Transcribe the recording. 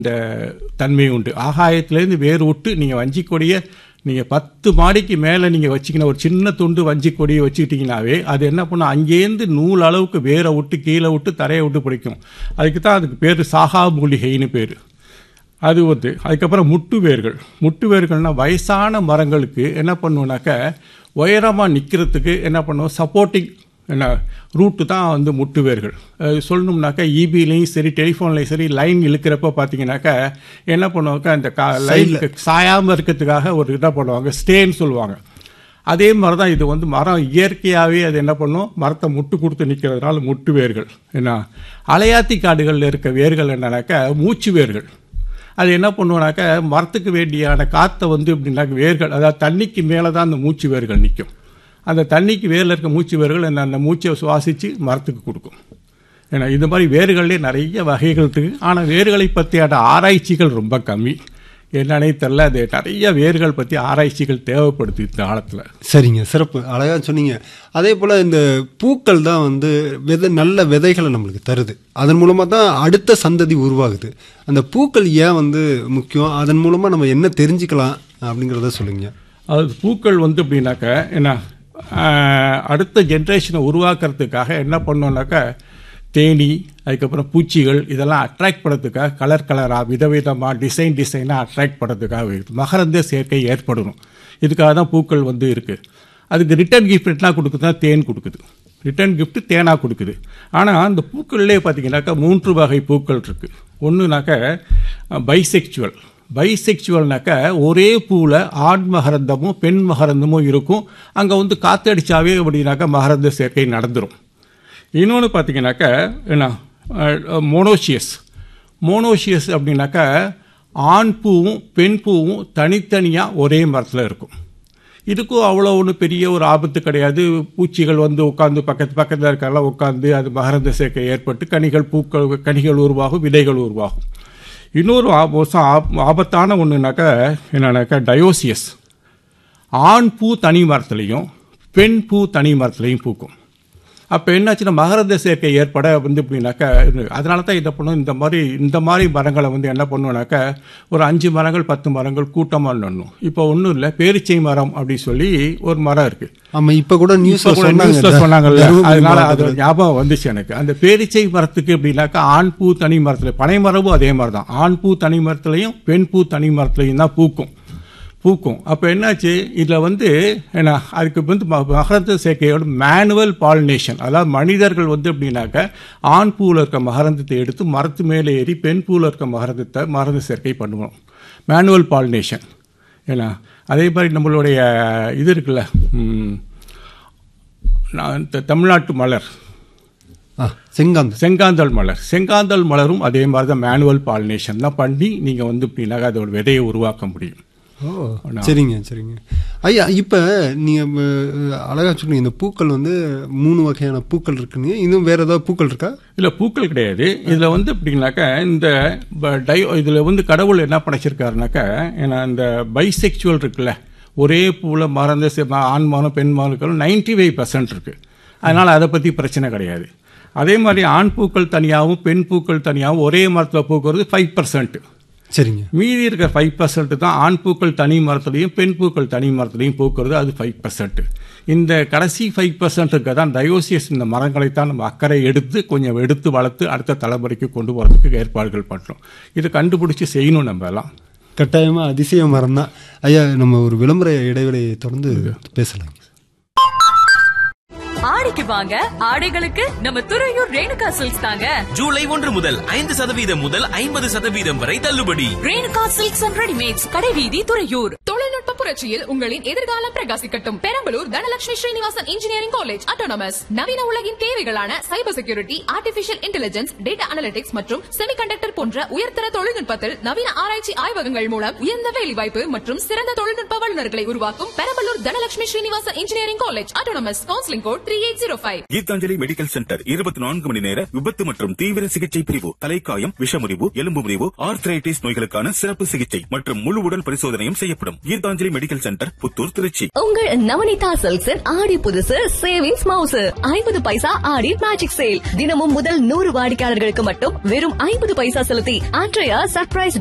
இந்த தன்மை உண்டு ஆகாயத்திலேருந்து வேர் விட்டு நீங்கள் வஞ்சி கொடியை நீங்கள் பத்து மாடிக்கு மேலே நீங்கள் வச்சிக்கின ஒரு சின்ன துண்டு வஞ்சி கொடியை வச்சுக்கிட்டீங்கனாவே அது என்ன பண்ணும் அங்கேருந்து நூல் அளவுக்கு வேரை விட்டு கீழே விட்டு தரையை விட்டு பிடிக்கும் அதுக்கு தான் அதுக்கு பேர் சாகா மூலிகைன்னு பேர் அது வந்து அதுக்கப்புறம் முட்டு வேர்கள் முட்டு வேர்கள்னால் வயசான மரங்களுக்கு என்ன பண்ணுவோம்னாக்க உயரமாக நிற்கிறதுக்கு என்ன பண்ணுவோம் சப்போர்ட்டிங் என்ன ரூட்டு தான் வந்து முட்டு வேர்கள் அது சொல்லணும்னாக்கா இபிலையும் சரி டெலிஃபோன்லையும் சரி லைன் இழுக்கிறப்ப பார்த்தீங்கன்னாக்கா என்ன பண்ணுவாங்க அந்த கா லைன் சாயாமல் இருக்கிறதுக்காக ஒரு என்ன பண்ணுவாங்க ஸ்டேன்னு சொல்லுவாங்க அதே மாதிரி தான் இது வந்து மரம் இயற்கையாகவே அது என்ன பண்ணும் மரத்தை முட்டு கொடுத்து நிற்கிறதுனால முட்டு வேர்கள் என்ன அலையாத்தி காடுகளில் இருக்க வேர்கள் என்னன்னாக்கா மூச்சு வேர்கள் அது என்ன பண்ணுவோம்னாக்கா மரத்துக்கு வேண்டியான காற்றை வந்து எப்படின்னாக்க வேர்கள் அதாவது தண்ணிக்கு மேலே தான் அந்த மூச்சு வேர்கள் நிற்கும் அந்த தண்ணிக்கு வேரில் இருக்க மூச்சு வேர்கள் அந்த அந்த மூச்சை சுவாசித்து மரத்துக்கு கொடுக்கும் ஏன்னா இந்த மாதிரி வேர்கள்லேயே நிறைய வகைகள் இருக்குது ஆனால் வேர்களை பற்றியான ஆராய்ச்சிகள் ரொம்ப கம்மி என்னன்னே தெரில அது நிறைய வேர்கள் பற்றி ஆராய்ச்சிகள் தேவைப்படுது இந்த காலத்தில் சரிங்க சிறப்பு அழகா சொன்னீங்க அதே போல் இந்த பூக்கள் தான் வந்து விதை நல்ல விதைகளை நம்மளுக்கு தருது அதன் மூலமாக தான் அடுத்த சந்ததி உருவாகுது அந்த பூக்கள் ஏன் வந்து முக்கியம் அதன் மூலமாக நம்ம என்ன தெரிஞ்சுக்கலாம் அப்படிங்கிறத சொல்லுங்க அது பூக்கள் வந்து எப்படின்னாக்க என்ன ஆஹ், அடுத்த ஜென்ரேஷனை உருவாக்குறதுக்காக என்ன பண்ணோம்னாக்கா தேனி அதுக்கப்புறம் பூச்சிகள் இதெல்லாம் அட்ராக்ட் பண்ணுறதுக்காக கலர் கலராக விதவிதமாக டிசைன் டிசைனாக அட்ராக்ட் பண்ணுறதுக்காக இருக்குது மகரந்த சேர்க்கை ஏற்படணும் இதுக்காக தான் பூக்கள் வந்து இருக்குது அதுக்கு ரிட்டர்ன் கிஃப்ட் என்ன கொடுக்குதுன்னா தேன் கொடுக்குது ரிட்டர்ன் gift தேனாக கொடுக்குது ஆனால் அந்த பூக்கள்லேயே பார்த்தீங்கன்னாக்கா மூன்று வகை பூக்கள் இருக்குது ஒன்றுனாக்க பைசெக்சுவல் பைசெக்சுவல்னாக்கா ஒரே பூவில் ஆண் மகரந்தமும் பெண் மகரந்தமும் இருக்கும் அங்கே வந்து காத்தடிச்சாவே அப்படின்னாக்கா மகரந்த சேர்க்கை நடந்துரும் இன்னொன்று பார்த்தீங்கன்னாக்கா என்ன மோனோஷியஸ் மோனோஷியஸ் அப்படின்னாக்கா ஆண் பூவும் பெண் பூவும் தனித்தனியாக ஒரே மரத்தில் இருக்கும் இதுக்கும் அவ்வளோ ஒன்றும் பெரிய ஒரு ஆபத்து கிடையாது பூச்சிகள் வந்து உட்காந்து பக்கத்து பக்கத்தில் இருக்கலாம் உட்காந்து அது மகரந்த சேர்க்கை ஏற்பட்டு கனிகள் பூக்கள் கனிகள் உருவாகும் விதைகள் உருவாகும் இன்னொரு ஆபோசம் ஆப் ஆபத்தான ஒன்றுனாக்கா என்னன்னாக்கா டயோசியஸ் ஆண் பூ தனி மரத்துலேயும் பெண் பூ தனி மரத்துலேயும் பூக்கும் அப்போ என்னாச்சுன்னா மகரந்த சேர்க்கை ஏற்பட வந்து எப்படின்னாக்கா அதனால தான் இதை பண்ணும் இந்த மாதிரி இந்த மாதிரி மரங்களை வந்து என்ன பண்ணுவோம்னாக்கா ஒரு அஞ்சு மரங்கள் பத்து மரங்கள் கூட்டமாக நடணும் இப்போ ஒன்றும் இல்லை பேரிச்சை மரம் அப்படின்னு சொல்லி ஒரு மரம் இருக்குது ஆமாம் இப்போ கூட நியூஸில் இப்ப கூட நியூஸ்ல சொன்னாங்க சொன்னாங்கல்ல தருமபுரி அதனால அது மாவட்டத்துல. ஞாபகம் வந்துச்சு எனக்கு அந்த பேரிச்சை மரத்துக்கு எப்படின்னாக்கா ஆண் பூ தனி மரத்துல பனை மரமும் அதே மாதிரி தான் ஆண் பூ தனி மரத்துலையும் பெண் பூ தனி மரத்துலையும் தான் பூக்கும் பூக்கும் அப்போ என்னாச்சு இதில் வந்து என்ன அதுக்கு வந்து ம- மகரந்த சேர்க்கையோட மேனுவல் பாலினேஷன் அதாவது மனிதர்கள் வந்து எப்படின்னாக்க ஆண் பூவில் இருக்க மகரந்தத்தை எடுத்து மரத்து மேலே ஏறி பெண் பூவில் இருக்க மகரந்தத்தை மகரந்த சேர்க்கை பண்ணுவோம் மேனுவல் பாலினேஷன் ஏன்னா அதே மாதிரி நம்மளுடைய இது இருக்குல்ல ம், நான் இந்த தமிழ்நாட்டு மலர் ஆ செங்காந்த செங்காந்தல் மலர் செங்காந்தல் மலரும் அதே மாதிரி தான் மேனுவல் பாலினேஷன் தான் பண்ணி நீங்கள் வந்து இப்படின்னாக்க அதோட விதையை உருவாக்க முடியும் ஓ சரிங்க சரிங்க ஐயா இப்போ நீங்கள் அழகா சொன்னீங்க இந்த பூக்கள் வந்து மூணு வகையான பூக்கள் இருக்குன்னு இன்னும் வேற ஏதாவது பூக்கள் இருக்கா இல்லை பூக்கள் கிடையாது இதில் வந்து எப்படின்னாக்கா இந்த ப- டயோ இதில் வந்து கடவுள் என்ன படைச்சிருக்காருனாக்கா ஏன்னா இந்த பைசெக்சுவல் இருக்குல்ல ஒரே பூவில் மறந்த சி- ம- ஆண் மரம் பெண் மரங்கள் நைன்டி ஃபைவ் பர்சன்ட் இருக்குது அதனால் அதை பற்றி பிரச்சனை கிடையாது அதே மாதிரி ஆண் பூக்கள் தனியாகவும் பெண் பூக்கள் தனியாகவும் ஒரே மரத்தில் பூக்கிறது ஃபைவ் பர்சன்ட் சரிங்க மீதி இருக்க ஃபைவ் பர்சன்ட் தான் ஆண் பூக்கள் தனி மரத்துலையும் பெண் பூக்கள் தனி மரத்துலையும் பூக்கிறது அது ஃபைவ் பர்சன்ட் இந்த கடைசி ஃபைவ் பர்சன்ட்டுக்கு தான் டயோசியஸ் இந்த மரங்களைத்தான் நம்ம அக்கறை எடுத்து கொஞ்சம் எடுத்து வளர்த்து அடுத்த தலைமுறைக்கு கொண்டு போகிறதுக்கு ஏற்பாடுகள் பண்ணுறோம் இதை கண்டுபிடிச்சி செய்யணும் நம்ம எல்லாம் கட்டாயமா அதிசய மரம் தான் ஐயா நம்ம ஒரு விளம்பர இடைவெளியை தொடர்ந்து பேசலாம் ஆடிக்கு வாங்க ஆடைகளுக்கு நம்ம துறையூர் ரேணுகா சில்க்ஸ் தாங்க ஜூலை ஒன்று முதல் ஐந்து சதவீதம் முதல் ஐம்பது சதவீதம் வரை தள்ளுபடி ரேணுகா சில்க்ஸ் அண்ட் ரெடிமேட்ஸ் கடைவீதி துறையூர் தொழில்நுட்ப புரட்சியில் உங்களின் எதிர்காலம் பிரகாசிக்கட்டும் Perambalur Dhanalakshmi Srinivasan engineering college autonomous நவீன உலகின் தேவைகளான cyber security artificial intelligence data analytics மற்றும் செமிகண்டக்டர் போன்ற உயர்தர தொழில்நுட்பத்தில் நவீன ஆராய்ச்சி ஆய்வகங்கள் மூலம் உயர்ந்த வேலைவாய்ப்பு மற்றும் சிறந்த தொழில்நுட்ப வல்லுநர்களை உருவாக்கும் Perambalur Dhanalakshmi Srinivasan engineering college autonomous counselling code three eight zero five Geethanjali medical centre இருபத்தி நான்கு மணி நேர விபத்து மற்றும் தீவிர சிகிச்சை பிரிவு தலைக்காயம் விஷமுறிவு எலும்பு முறிவு ஆர்த்ரைட்டிஸ் நோய்களுக்கான சிறப்பு சிகிச்சை மற்றும் முழு உடல் பரிசோதனையும் செய்யப்படும் Geethanjali medical medical centre Puthur Trichy உங்கள் நவனிதா சில்க்ஸின் ஆடி புதுசு சேவிங்ஸ் மவுசு ஐம்பது பைசா ஆடி மேஜிக் சேல் தினமும் முதல் நூறு வாடிக்கையாளர்களுக்கு மட்டும் வெறும் ஐம்பது பைசா செலுத்தி அன்றைய சர்ப்ரைஸ்